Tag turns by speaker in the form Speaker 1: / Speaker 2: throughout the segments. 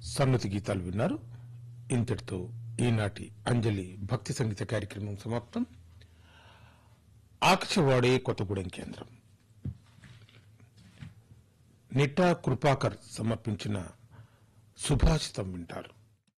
Speaker 1: సన్నతి గీతాలు విన్నారు ఇంతటితో ఈనాటి అంజలి భక్తి సంగీత కార్యక్రమం సమాప్తం ఆకాశవాణి కొత్తగూడెం కేంద్రం నిట్టా కృపాకర్ సమర్పించిన సుభాషితం వింటారు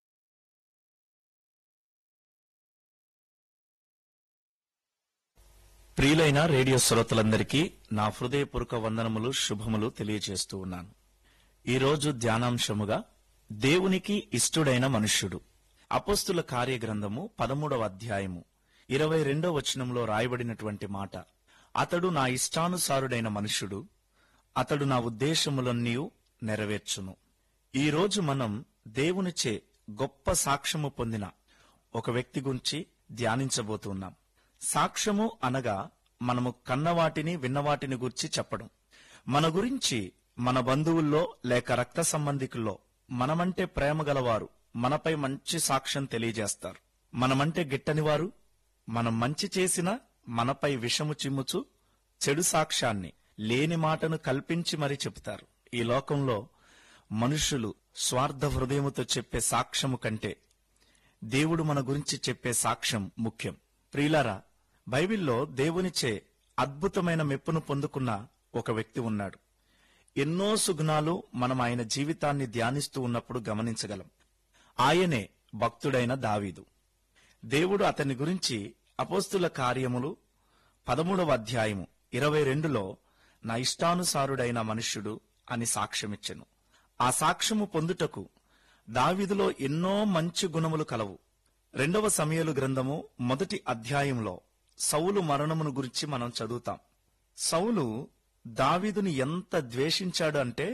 Speaker 2: ప్రియులైన రేడియో శ్రోతలందరికీ నా హృదయపూర్వక వందనములు శుభములు తెలియజేస్తూ ఉన్నాను ఈ రోజు ధ్యానాంశముగా దేవునికి ఇష్టుడైన మనుష్యుడు అపోస్తుల కార్యగ్రంథము పదమూడవ అధ్యాయము ఇరవై రెండో వచనంలో రాయబడినటువంటి మాట అతడు నా ఇష్టానుసారుడైన మనుష్యుడు అతడు నా ఉద్దేశములన్నీ నెరవేర్చును ఈ రోజు మనం దేవునిచే గొప్ప సాక్ష్యము పొందిన ఒక వ్యక్తి గురించి ధ్యానించబోతున్నాం సాక్ష్యము అనగా మనము కన్నవాటిని విన్నవాటిని గురించి చెప్పడం మన గురించి మన బంధువుల్లో లేక రక్త సంబంధికుల్లో మనమంటే ప్రేమ గలవారు మనపై మంచి సాక్ష్యం తెలియజేస్తారు మనమంటే గిట్టనివారు మనం మంచి చేసినా మనపై విషము చిమ్ముచు చెడు సాక్ష్యాన్ని లేని మాటను కల్పించి మరీ చెబుతారు ఈ లోకంలో మనుషులు స్వార్థ హృదయముతో చెప్పే సాక్ష్యము కంటే దేవుడు మన గురించి చెప్పే సాక్ష్యం ముఖ్యం ప్రియులారా బైబిల్లో దేవునిచే అద్భుతమైన మెప్పును పొందుకున్న ఒక వ్యక్తి ఉన్నాడు ఎన్నో సుగుణాలు మనం ఆయన జీవితాన్ని ధ్యానిస్తూ ఉన్నప్పుడు గమనించగలం ఆయనే భక్తుడైన దావీదు దేవుడు అతని గురించి అపోస్తుల కార్యములు పదమూడవ అధ్యాయము ఇరవై రెండులో నా ఇష్టానుసారుడైన మనుష్యుడు అని సాక్ష్యమిచ్చెను ఆ సాక్ష్యము పొందుటకు దావీదులో ఎన్నో మంచి గుణములు కలవు రెండవ సమయలు గ్రంథము మొదటి అధ్యాయంలో సౌలు మరణమును గురించి మనం చదువుతాం సౌలు దావీదుని ఎంత ద్వేషించాడు అంటే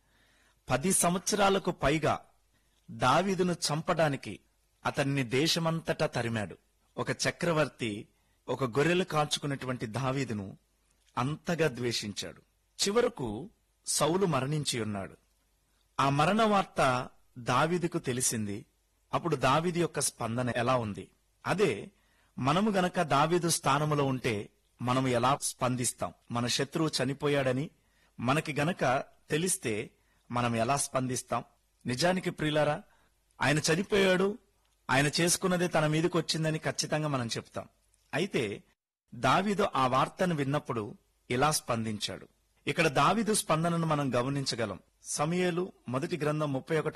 Speaker 2: పది సంవత్సరాలకు పైగా దావీదును చంపడానికి అతన్ని దేశమంతటా తరిమాడు ఒక చక్రవర్తి ఒక గొర్రెలు కాల్చుకున్నటువంటి దావీదును అంతగా ద్వేషించాడు చివరకు సౌలు మరణించి ఉన్నాడు ఆ మరణ వార్త దావీదుకు తెలిసింది అప్పుడు దావీదు యొక్క స్పందన ఎలా ఉంది అదే మనము గనక దావీదు స్థానములో ఉంటే మనము ఎలా స్పందిస్తాం మన శత్రువు చనిపోయాడని మనకి గనక తెలిస్తే మనం ఎలా స్పందిస్తాం నిజానికి ప్రియులారా ఆయన చనిపోయాడు ఆయన చేసుకున్నదే తన మీదకి వచ్చిందని ఖచ్చితంగా మనం చెప్తాం అయితే దావీదు ఆ వార్తను విన్నప్పుడు ఇలా స్పందించాడు ఇక్కడ దావీదు స్పందనను మనం గమనించగలం సమయలు మొదటి గ్రంథం ముప్పై